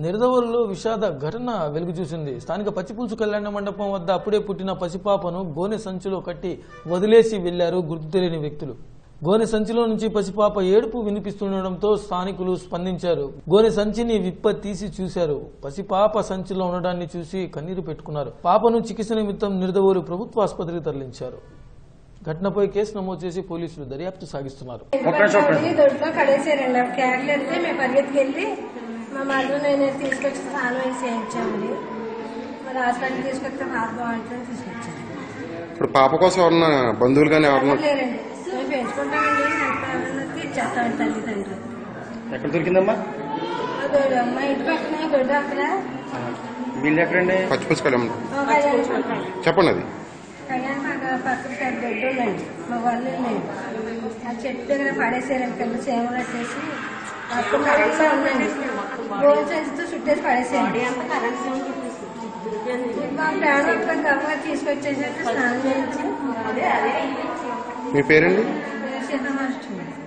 నిరదవల్లో విషాద ఘటన వెలుగు చూసింది స్థానిక పచ్చిపులుసు కళ్యాణ మండపం వద్ద అప్పుడే పుట్టిన పసిపాపను గోనె సంచిలో కట్టి వదిలేసి వెళ్లారు గుర్తు తెలియని వ్యక్తులు గోనె సంచిలో నుంచి పసిపాప ఏడుపు వినిపిస్తుండటంతో స్థానికులు స్పందించారు గోనె సంచిని విప్ప తీసి చూశారు పసిపాప సంచిలో ఉండడాన్ని చూసి కన్నీరు పెట్టుకున్నారు పాపను చికిత్స నిమిత్తం నిరదవోలు ప్రభుత్వ ఆసుపత్రికి తరలించారు ఘటనపై కేసు నమోదు చేసి పోలీసులు దర్యాప్తు సాగిస్తున్నారు పడ్డామని దొడ్లో కడేసారండి అప్పుడు కేకలు వెళ్తే మేము పరిగెత్తుకెళ్ళి మా మధు నేను తీసుకొచ్చి స్నానం వేసి చేయించామండి మరి హాస్పిటల్ తీసుకొస్తే పాప బాగుంటుందని తీసుకొచ్చాను ఇప్పుడు పాప కోసం ఎవరన్నా బంధువులు కానీ ఎవరన్నా ఎవరు లేరండి మేము పెంచుకుంటామండి ఎంత ఇచ్చేస్తామండి తల్లిదండ్రులు ఎక్కడ దొరికిందమ్మా ఆ దొడ్డు మా ఇంటి పక్కన దొడ్డు అక్కడ వీళ్ళు ఎక్కడండి పచ్చిపులుసు కళ్యాణ్ మా కళ్యాణ పక్కన చెప్పండి అది కళ్యాణ పక్కన పక్కన పెద్ద దొడ్డు ఉందండి మా వాళ్ళు మేము ఆ చెట్టు దగ్గర పడేసారండి కింద చేమలు వచ్చేసి అక్కడ కరెంట్లో ఉందండి గోల్ సంచితో చుట్టేసి పడేసారండి మా ప్రాణం ఒక్క గమ్మ తీసుకొచ్చేసాక స్నానం చేయించి మీ పేరండి సీతమాష్టమి